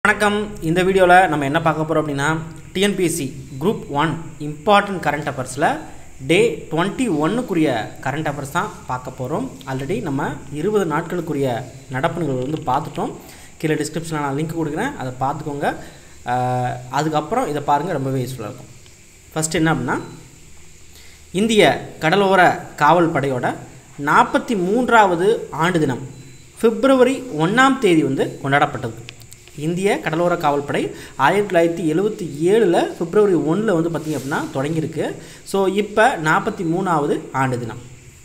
வணக்கம் இந்த வீடியோவில் நம்ம என்ன பார்க்க போகிறோம் அப்படின்னா TNPSC group one important current அஃபேர்ஸில் டே டுவெண்ட்டி ஒன்னுக்குரிய கரண்ட் அஃபேர்ஸ் தான் பார்க்க போகிறோம் ஆல்ரெடி நம்ம இருபது நாட்களுக்குரிய நடப்பு நிகழ்வு வந்து பார்த்துட்டோம் கீழே டிஸ்கிரிப்ஷனில் நான் லிங்க் கொடுக்குறேன் அதை பார்த்துக்கோங்க அஹ், அதுக்கப்புறம் இதை பாருங்கள் ரொம்பவே யூஸ்ஃபுல்லாக இருக்கும் ஃபஸ்ட் என்ன அப்படின்னா இந்திய கடலோர காவல் படையோட நாற்பத்தி மூன்றாவது ஆண்டு தினம் பிப்ரவரி ஒன்றாம் தேதி வந்து கொண்டாடப்பட்டது இந்திய கடலோர காவல் படை ஆயிரத்தி தொள்ளாயிரத்தி எழுபத்தி ஏழில் பிப்ரவரி ஒன்றில் வந்து பார்த்திங்க அப்படின்னா தொடங்கியிருக்கு ஸோ இப்போ நாற்பத்தி மூணாவது ஆண்டு தினம்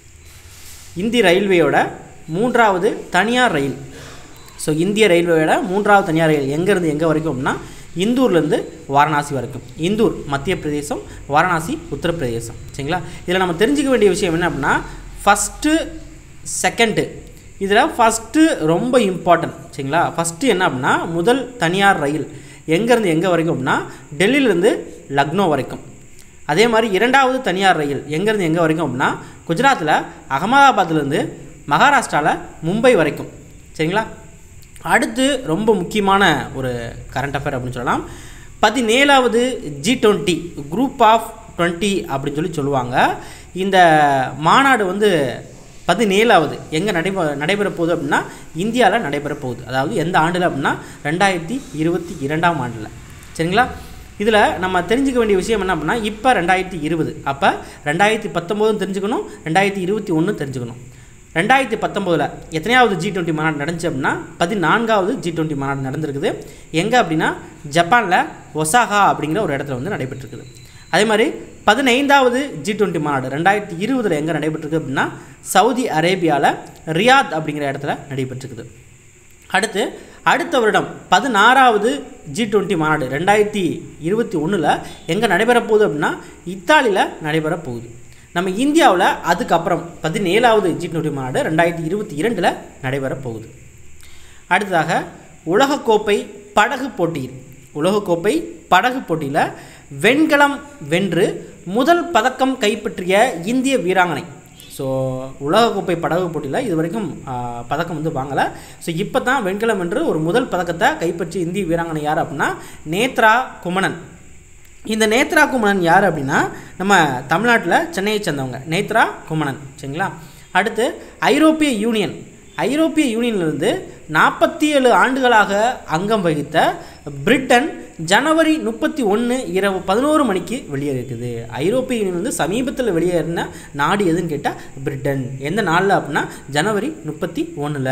இந்திய ரயில்வேயோட மூன்றாவது தனியார் ரயில் ஸோ இந்திய ரயில்வேயோட மூன்றாவது தனியார் ரயில் எங்கேருந்து எங்கே வரைக்கும் அப்படின்னா இந்தூர்லேருந்து வாரணாசி வரைக்கும் இந்தூர் மத்திய பிரதேசம் வாரணாசி உத்தரப்பிரதேசம் சரிங்களா இதில் நம்ம தெரிஞ்சுக்க வேண்டிய விஷயம் என்ன அப்படின்னா ஃபஸ்ட்டு செகண்டு இதில் ஃபஸ்ட்டு ரொம்ப இம்பார்ட்டன்ட் சரிங்களா ஃபஸ்ட்டு என்ன அப்படின்னா முதல் தனியார் ரயில் எங்கேருந்து எங்கே வரைக்கும் அப்படின்னா டெல்லியிலேருந்து லக்னோ வரைக்கும் அதே மாதிரி இரண்டாவது தனியார் ரயில் எங்கேருந்து எங்கே வரைக்கும் அப்படின்னா குஜராத்தில் அகமதாபாத்லேருந்து மகாராஷ்டிராவில் மும்பை வரைக்கும் சரிங்களா அடுத்து ரொம்ப முக்கியமான ஒரு கரண்ட் அஃபேர் அப்படின்னு சொல்லலாம் பதினேழாவது G twenty group of twenty அப்படின்னு சொல்லி சொல்லுவாங்க இந்த மாநாடு வந்து பதினேழாவது எங்கே நடைபெ நடைபெற போகுது அப்படின்னா இந்தியாவில் நடைபெற போகுது அதாவது எந்த ஆண்டில் அப்படின்னா ரெண்டாயிரத்தி இருபத்தி இரண்டாம் ஆண்டில் சரிங்களா இதில் நம்ம தெரிஞ்சுக்க வேண்டிய விஷயம் என்ன அப்படின்னா இப்போ ரெண்டாயிரத்தி இருபது அப்போ ரெண்டாயிரத்தி பத்தொம்போதும் தெரிஞ்சுக்கணும் ரெண்டாயிரத்தி இருபத்தி ஒன்றும் தெரிஞ்சுக்கணும் ரெண்டாயிரத்தி பத்தொம்போதில் எத்தனையாவது ஜி டுவெண்ட்டி மாநாடு நடந்துச்சு அப்படின்னா பதினான்காவது ஜி டுவெண்ட்டி மாநாடு நடந்திருக்குது எங்கே அப்படின்னா ஜப்பானில் ஒசாகா அப்படிங்கிற ஒரு இடத்துல வந்து நடைபெற்றிருக்குது அதே மாதிரி பதினைந்தாவது ஜி டுவெண்ட்டி மாநாடு ரெண்டாயிரத்தி இருபதில் எங்கே நடைபெற்றிருக்கு அப்படின்னா சவுதி அரேபியாவில் ரியாத் அப்படிங்கிற இடத்துல நடைபெற்றிருக்குது அடுத்து அடுத்த வருடம் பதினாறாவது ஜி டுவெண்ட்டி மாநாடு ரெண்டாயிரத்தி இருபத்தி ஒன்றில் எங்கே நடைபெற போகுது அப்படின்னா இத்தாலியில் நடைபெற போகுது நம்ம இந்தியாவில் அதுக்கப்புறம் பதினேழாவது ஜி டுவெண்ட்டி மாநாடு ரெண்டாயிரத்தி இருபத்தி இரண்டில் நடைபெற போகுது அடுத்ததாக உலகக்கோப்பை படகு போட்டியில் உலகக்கோப்பை படகு போட்டியில் வெண்கலம் வென்று முதல் பதக்கம் கைப்பற்றிய இந்திய வீராங்கனை ஸோ உலகக்கோப்பை படகு போட்டியில் இது வரைக்கும் ஆ, பதக்கம் வந்து வாங்கலை ஸோ இப்போ தான் வெண்கலம் வென்று ஒரு முதல் பதக்கத்தை கைப்பற்றிய இந்திய வீராங்கனை யார் அப்படின்னா நேத்ரா குமணன் இந்த நேத்ரா குமணன் யார் அப்படின்னா நம்ம தமிழ்நாட்டில் சென்னையை சேர்ந்தவங்க நேத்ரா குமணன் சரிங்களா அடுத்து ஐரோப்பிய யூனியன் ஐரோப்பிய யூனியனிலிருந்து நாற்பத்தி ஏழு ஆண்டுகளாக அங்கம் வகித்த பிரிட்டன் ஜனவரி முப்பத்தி ஒன்று இரவு பதினோரு மணிக்கு வெளியேறிருக்குது ஐரோப்பிய யூனியன் வந்து சமீபத்தில் வெளியேறின நாடு எதுன்னு கேட்டால் பிரிட்டன் எந்த நாளில் அப்படின்னா ஜனவரி முப்பத்தி ஒன்றில்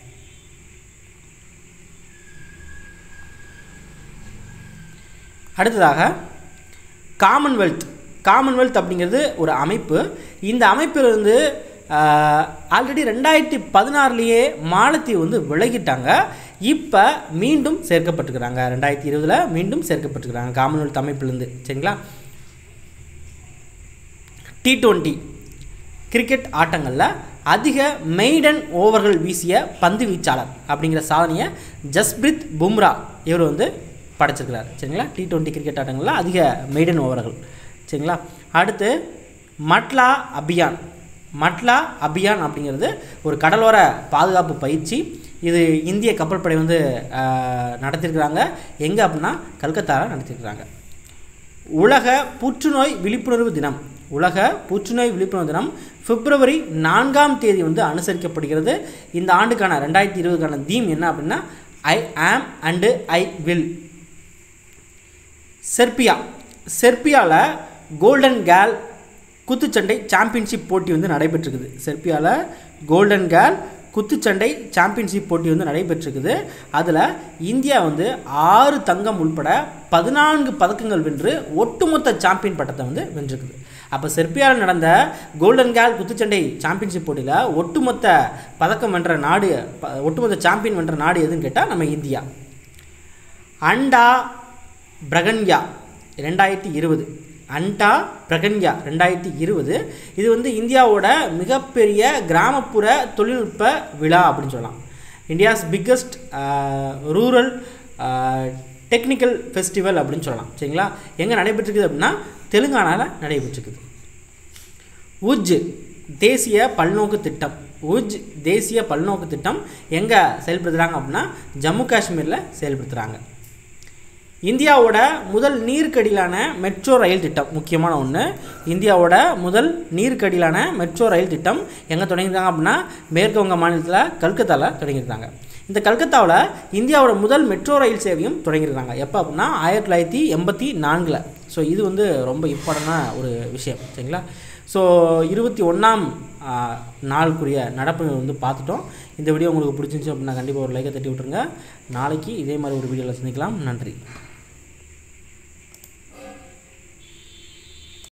அடுத்ததாக காமன்வெல்த் காமன்வெல்த் அப்படிங்கிறது ஒரு அமைப்பு இந்த அமைப்பிலிருந்து ஆல்ரெடி ரெண்டாயிரத்தி பதினாறுலேயே மாலத்தீவு வந்து விலகிட்டாங்க இப்போ மீண்டும் சேர்க்கப்பட்டிருக்கிறாங்க ரெண்டாயிரத்தி இருபதில் மீண்டும் சேர்க்கப்பட்டிருக்கிறாங்க காமன்வெல்த் அமைப்பிலேருந்து சரிங்களா டி டுவெண்ட்டி கிரிக்கெட் ஆட்டங்களில் அதிக மெய்டன் ஓவர்கள் வீசிய பந்து வீச்சாளர் அப்படிங்கிற சாதனையை ஜஸ்பிரித் பும்ரா இவர் வந்து படைச்சிருக்கிறார் சரிங்களா டி டுவெண்ட்டி கிரிக்கெட் ஆட்டங்களில் அதிக மெய்டன் ஓவர்கள் சரிங்களா அடுத்து மட்லா அபியான் மட்லா அபியான் அப்படிங்கிறது ஒரு கடலோர பாதுகாப்பு பயிற்சி இது இந்திய கப்பல் படை வந்து ஆஹ், நடத்தியிருக்கிறாங்க எங்கே அப்படின்னா கல்கத்தாவில் நடத்தியிருக்கிறாங்க உலக புற்றுநோய் விழிப்புணர்வு தினம் உலக புற்றுநோய் விழிப்புணர்வு தினம் பிப்ரவரி நான்காம் தேதி வந்து அனுசரிக்கப்படுகிறது இந்த ஆண்டுக்கான ரெண்டாயிரத்தி இருபதுக்கான தீம் என்ன அப்படின்னா I am and I will Serbia செர்பியாவில் கோல்டன் கேல் குத்துச்சண்டை சாம்பியன்ஷிப் போட்டி வந்து நடைபெற்றிருக்குது செர்பியாவில் கோல்டன் கேல் குத்துச்சண்டை சாம்பியன்ஷிப் போட்டி வந்து நடைபெற்றிருக்குது அதில் இந்தியா வந்து ஆறு தங்கம் உள்பட பதினான்கு பதக்கங்கள் வென்று ஒட்டுமொத்த சாம்பியன் பட்டத்தை வந்து வென்றிருக்குது அப்போ செர்பியாவில் நடந்த கோல்டன் கேல் குத்துச்சண்டை சாம்பியன்ஷிப் போட்டியில் ஒட்டுமொத்த பதக்கம் வென்ற நாடு ப- ஒட்டுமொத்த சாம்பியன் வென்ற நாடு எதுன்னு கேட்டால் நம்ம இந்தியா அண்டா பிரகன்யா ரெண்டாயிரத்தி இருபது அண்டா பிரகன்யா ரெண்டாயிரத்தி இருபது இது வந்து இந்தியாவோட மிகப்பெரிய கிராமப்புற தொழில்நுட்ப விழா அப்படின்னு சொல்லலாம் India's biggest rural technical festival அப்படின்னு சொல்லலாம் சரிங்களா எங்கே நடைபெற்றிருக்குது அப்படின்னா தெலுங்கானாவில் நடைபெற்றிருக்குது உஜ் தேசிய பல்நோக்கு திட்டம் உஜ் தேசிய பல்நோக்கு திட்டம் எங்கே செயல்படுத்துகிறாங்க அப்படின்னா ஜம்மு காஷ்மீரில் செயல்படுத்துகிறாங்க இந்தியாவோட முதல் நீர்க்கடியிலான மெட்ரோ ரயில் திட்டம் முக்கியமான ஒன்று இந்தியாவோட முதல் நீர்க்கடியிலான மெட்ரோ ரயில் திட்டம் எங்கே தொடங்கியிருக்காங்க அப்படின்னா மேற்கு வங்க மாநிலத்தில் கல்கத்தாவில் தொடங்கியிருக்காங்க இந்த கல்கத்தாவில் இந்தியாவோட முதல் மெட்ரோ ரயில் சேவையும் தொடங்கியிருக்காங்க எப்போ அப்படின்னா ஆயிரத்தி தொள்ளாயிரத்தி எண்பத்தி நான்கில் ஸோ இது வந்து ரொம்ப இம்பார்ட்டண்டான ஒரு விஷயம் சரிங்களா ஸோ இருபத்தி ஒன்றாம் நாளுக்குரிய நடப்பு வந்து பார்த்துட்டோம் இந்த வீடியோ உங்களுக்கு பிடிச்சிருந்துச்சு அப்படின்னா கண்டிப்பாக ஒரு லைக்கை தட்டி விட்டுருங்க நாளைக்கு இதே மாதிரி ஒரு வீடியோவில் சந்திக்கலாம் நன்றி